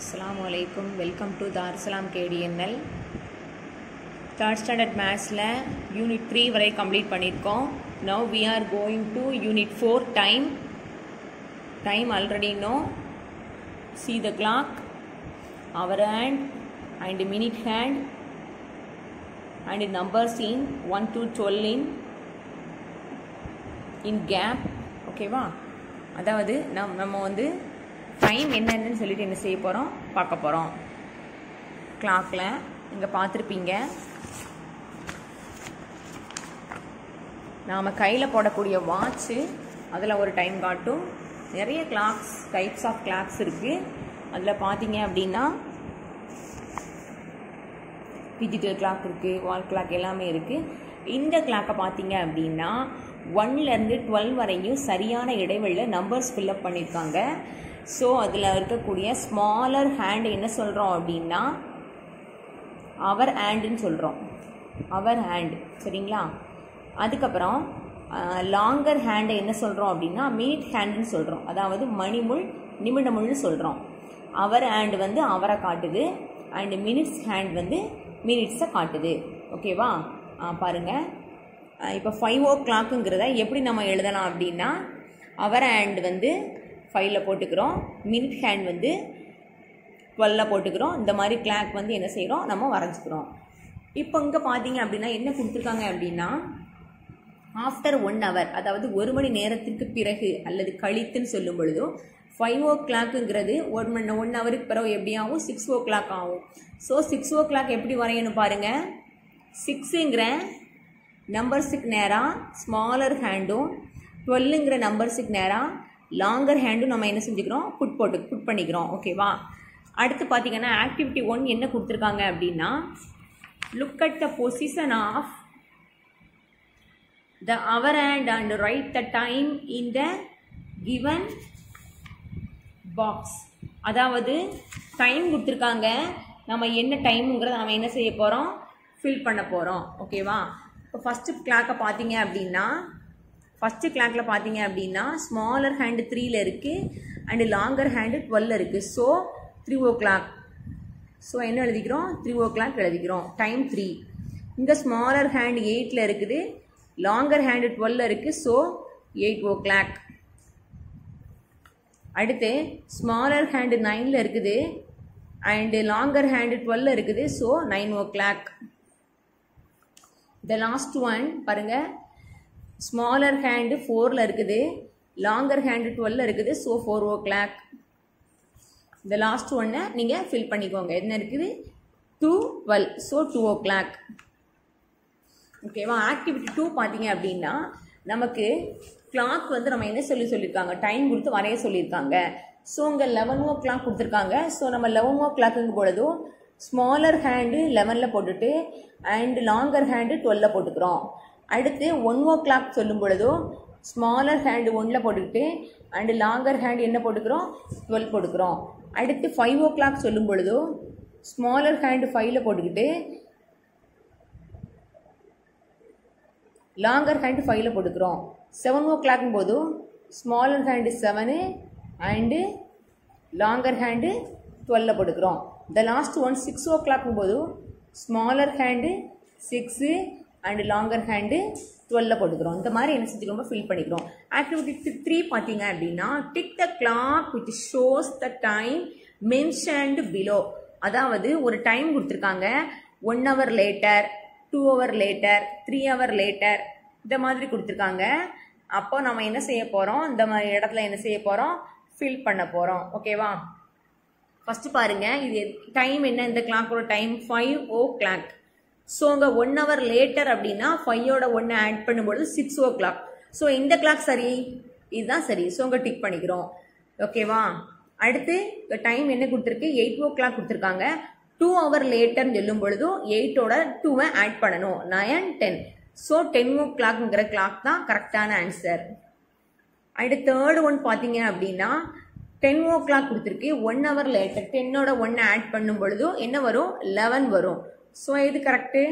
அஸ்ஸலாமு அலைக்கும் welcome to தார்சலாம் கேடிஎன்எல் தேர்ட் ஸ்டாண்டர்ட் மேத்ஸில் யூனிட் த்ரீ வரை கம்ப்ளீட் பண்ணியிருக்கோம் now we are going to unit four time time already no see the clock hour hand and minute hand and numbers in 1 to 12 in in gap ஓகேவா அதாவது நம் நம்ம வந்து time என்னென்னு சொல்லிட்டு என்ன செய்ய போகிறோம் பார்க்க போகிறோம் கிளாக்கில் இங்கே பார்த்துருப்பீங்க நாம் கையில் போடக்கூடிய வாட்ச்சு அதில் ஒரு டைம் காட்டும் நிறைய கிளாக்ஸ் டைப்ஸ் ஆஃப் கிளாக்ஸ் இருக்குது அதில் பார்த்தீங்க அப்படின்னா டிஜிட்டல் கிளாக் இருக்குது வால் கிளாக் எல்லாமே இருக்குது இந்த கிளாக்கை பார்த்தீங்க அப்படின்னா ஒன்லேருந்து டுவெல் வரையும் சரியான இடைவெளியில் நம்பர்ஸ் ஃபில்அப் பண்ணியிருக்காங்க ஸோ அதில் இருக்கக்கூடிய ஸ்மாலர் ஹேண்ட் என்ன சொல்கிறோம் அப்படின்னா அவர் ஹேண்டுன்னு சொல்கிறோம் அவர் ஹேண்ட் சரிங்களா அதுக்கப்புறம் லாங்கர் ஹேண்டை என்ன சொல்கிறோம் அப்படின்னா மினிட் ஹேண்டுன்னு சொல்கிறோம் அதாவது மணிமுள் நிமிடமுள்னு சொல்கிறோம் அவர் ஹேண்ட் வந்து அவரை காட்டுது அண்டு மினிட்ஸ் ஹேண்ட் வந்து மினிட்ஸை காட்டுது ஓகேவா பாருங்கள் இப்போ ஃபைவ் ஓ கிளாக்குங்கிறத எப்படி நம்ம எழுதலாம் அப்படின்னா அவர் ஹேண்ட் வந்து ஃபைவ்ல போட்டுக்கிறோம் மினிட் ஹேண்ட் வந்து டுவெல்ல போட்டுக்கிறோம் இந்த மாதிரி கிளாக் வந்து என்ன செய்கிறோம் நம்ம வரைஞ்சிக்கிறோம் இப்போ இங்கே பார்த்தீங்க அப்படின்னா என்ன கொடுத்துருக்காங்க அப்படின்னா ஆஃப்டர் ஒன் ஹவர் அதாவது ஒரு மணி நேரத்திற்கு பிறகு அல்லது கழித்துன்னு சொல்லும் பொழுதும் ஃபைவ் ஓ கிளாக்குங்கிறது ஒன் மணி ஒன் ஹவருக்கு பிறகு எப்படி ஆகும் சிக்ஸ் ஓ கிளாக் ஆகும் ஸோ சிக்ஸ் ஓ கிளாக் எப்படி வரையணும் பாருங்கள் சிக்ஸுங்கிற நம்பர்ஸுக்கு நேராக ஸ்மாலர் ஹேண்டும் டுவெல்லுங்கிற நம்பர்ஸுக்கு நேராக லாங்கர் ஹேண்டும் நம்ம என்ன செஞ்சுக்கிறோம் புட் போட்டு புட் பண்ணிக்கிறோம் ஓகேவா அடுத்து பார்த்தீங்கன்னா ஆக்டிவிட்டி ஒன் என்ன கொடுத்துருக்காங்க அப்படின்னா look at the position of the hour hand and write the time in the given box அதாவது டைம் கொடுத்துருக்காங்க நம்ம என்ன டைமுங்கிறத நம்ம என்ன செய்ய போகிறோம் ஃபில் பண்ண போகிறோம் ஓகேவா இப்போ ஃபஸ்ட்டு கிளாக்கை பார்த்தீங்க அப்படின்னா ஃபஸ்ட்டு கிளாக்கில் பார்த்தீங்க அப்படின்னா ஸ்மாலர் ஹேண்டு த்ரீல இருக்குது அண்டு லாங்கர் ஹேண்டு டுவெல்ல இருக்குது so three o'clock so என்ன எழுதிக்கிறோம் த்ரீ ஓ கிளாக் எழுதிக்கிறோம் டைம் த்ரீ இங்கே ஸ்மாலர் ஹேண்ட் எயிட்டில் இருக்குது லாங்கர் ஹேண்டு டுவெல்ல இருக்குது ஸோ எயிட் ஓ கிளாக் அடுத்து ஸ்மாலர் ஹேண்டு நைனில் இருக்குது அண்டு லாங்கர் ஹேண்டு டுவெல்ல இருக்குது so nine o'clock the last one பாருங்கள் ஸ்மாலர் ஹேண்டு ஃபோரில் இருக்குது லாங்கர் ஹேண்டு டுவெல்ல இருக்குது ஸோ ஃபோர் ஓ கிளாக் இந்த லாஸ்ட் ஒன்னை நீங்கள் ஃபில் பண்ணிக்கோங்க என்ன இருக்குது two twelve so two o'clock ஓகேவா ஆக்டிவிட்டி டூ பார்த்தீங்க அப்படின்னா நமக்கு கிளாக் வந்து நம்ம என்ன சொல்லி சொல்லியிருக்காங்க டைம் கொடுத்து வரைய சொல்லியிருக்காங்க ஸோ இங்கே லெவன் ஓ கிளாக் கொடுத்துருக்காங்க ஸோ நம்ம லெவன் ஓ கிளாக்குங்க பொழுதும் ஸ்மாலர் ஹேண்டு லெவனில் போட்டுட்டு அண்ட் லாங்கர் ஹேண்டு டுவெல்ல போட்டுக்கிறோம் அடுத்து ஒன் ஓ கிளாக் சொல்லும் பொழுதும் ஸ்மாலர் ஹேண்டு ஒன்னில் போட்டுக்கிட்டு அண்டு லாங்கர் ஹேண்டு என்ன போட்டுக்கிறோம் டுவெல் போட்டுக்கிறோம் அடுத்து ஃபைவ் ஓ கிளாக் சொல்லும் பொழுதும் ஸ்மாலர் ஹேண்டு ஃபைவ்ல போட்டுக்கிட்டு லாங்கர் ஹேண்டு ஃபைவ்ல போட்டுக்கிறோம் செவன் ஓ கிளாக்கும் போதும் smaller hand seven and longer hand டுவெல்ல போட்டுக்கிறோம் த லாஸ்ட் ஒன் சிக்ஸ் ஓ கிளாக்கும் போதும் smaller hand six and longer hand டுவெல்ல போட்டுக்கிறோம் இந்த மாதிரி என்ன செஞ்சுக்கிறோம் ஃபில் பண்ணிக்கிறோம் ஆக்டிவிட்டி த்ரீ பார்த்தீங்க அப்படின்னா tick the clock which shows the time mentioned below அதாவது ஒரு டைம் கொடுத்துருக்காங்க one hour later two hour later three hour later இந்த மாதிரி கொடுத்துருக்காங்க அப்போ நம்ம என்ன செய்ய போகிறோம் இந்த மாதிரி இடத்துல என்ன செய்ய போகிறோம் ஃபில் பண்ண போகிறோம் ஓகேவா ஃபஸ்ட்டு பாருங்கள் இது டைம் என்ன இந்த கிளாக்கோட time five o'clock so அங்கே ஒன் ஹவர் லேட்டர் அப்படின்னா ஃபைவோட ஒன்று ஆட் பண்ணும்பொழுது சிக்ஸ் ஓ கிளாக் ஸோ இந்த கிளாக் சரி இதுதான் சரி ஸோ அங்கே டிக் பண்ணிக்கிறோம் ஓகேவா அடுத்து டைம் என்ன கொடுத்துருக்கு எயிட் ஓ கிளாக் கொடுத்துருக்காங்க டூ ஹவர் லேட்டர்னு சொல்லும் பொழுதும் எயிட்டோட டூவை ஆட் பண்ணணும் நயன் டென் ஸோ டென் ஓ கிளாக்ங்கிற கிளாக் தான் கரெக்டான ஆன்சர் அடுத்து தேர்டு ஒன் பார்த்தீங்க அப்படின்னா டென் ஓ கிளாக் கொடுத்துருக்கு ஒன் ஹவர் லேட்டர் டென்னோட ஒன்னை ஆட் பண்ணும் பொழுதும் என்ன வரும் லெவன் வரும் ஸோ எது கரெக்டு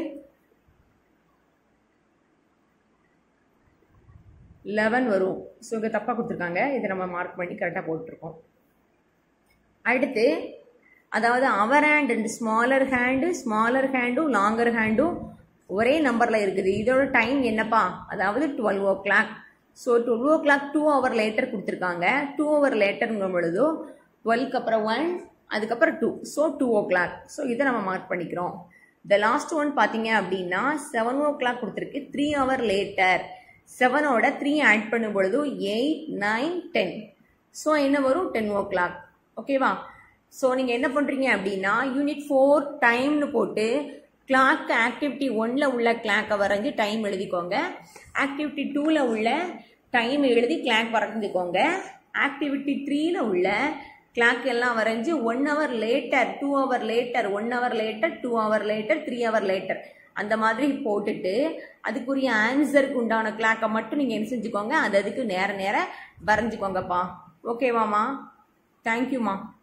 லெவன் வரும் ஸோ இங்கே தப்பாக கொடுத்துருக்காங்க இதை நம்ம மார்க் பண்ணி கரெக்டாக போட்டிருக்கோம் அடுத்து அதாவது hour hand and smaller hand smaller ஹேண்டும் லாங்கர் ஹேண்டும் ஒரே நம்பரில் இருக்குது இதோட டைம் என்னப்பா அதாவது twelve o'clock so twelve o'clock two hour later கொடுத்துருக்காங்க டூ ஹவர் லேட்டருங்கும் பொழுது டுவெல்க்கு அப்புறம் ஒன் அதுக்கப்புறம் two so two o'clock so இதை நம்ம மார்க் பண்ணிக்கிறோம் த லாஸ்ட் ஒன் பார்த்தீங்க அப்படின்னா செவன் ஓ கிளாக் கொடுத்துருக்கு த்ரீ ஹவர் லேட்டர் செவனோட த்ரீ ஆட் பண்ணும் பொழுது எயிட் நைன் டென் ஸோ என்ன வரும் டென் ஓ கிளாக் ஓகேவா ஸோ நீங்கள் என்ன பண்ணுறீங்க அப்படின்னா யூனிட் ஃபோர் டைம்னு போட்டு கிளாக் ஆக்டிவிட்டி ஒன்னில் உள்ள கிளாக்கை வரைஞ்சி டைம் எழுதிக்கோங்க ஆக்டிவிட்டி டூவில் உள்ள டைம் எழுதி கிளாக் வரைஞ்சிக்கோங்க ஆக்டிவிட்டி த்ரீயில் உள்ள கிளாக் எல்லாம் வரைஞ்சி one hour later two hour later one hour later two hour later three hour later அந்த மாதிரி போட்டுட்டு அதுக்குரிய ஆன்சருக்கு உண்டான கிளாக்கை மட்டும் நீங்கள் என்ன செஞ்சுக்கோங்க அது அதுக்கு நேர நேர வரைஞ்சிக்கோங்கப்பா ஓகேவாம்மா தேங்க்யூம்மா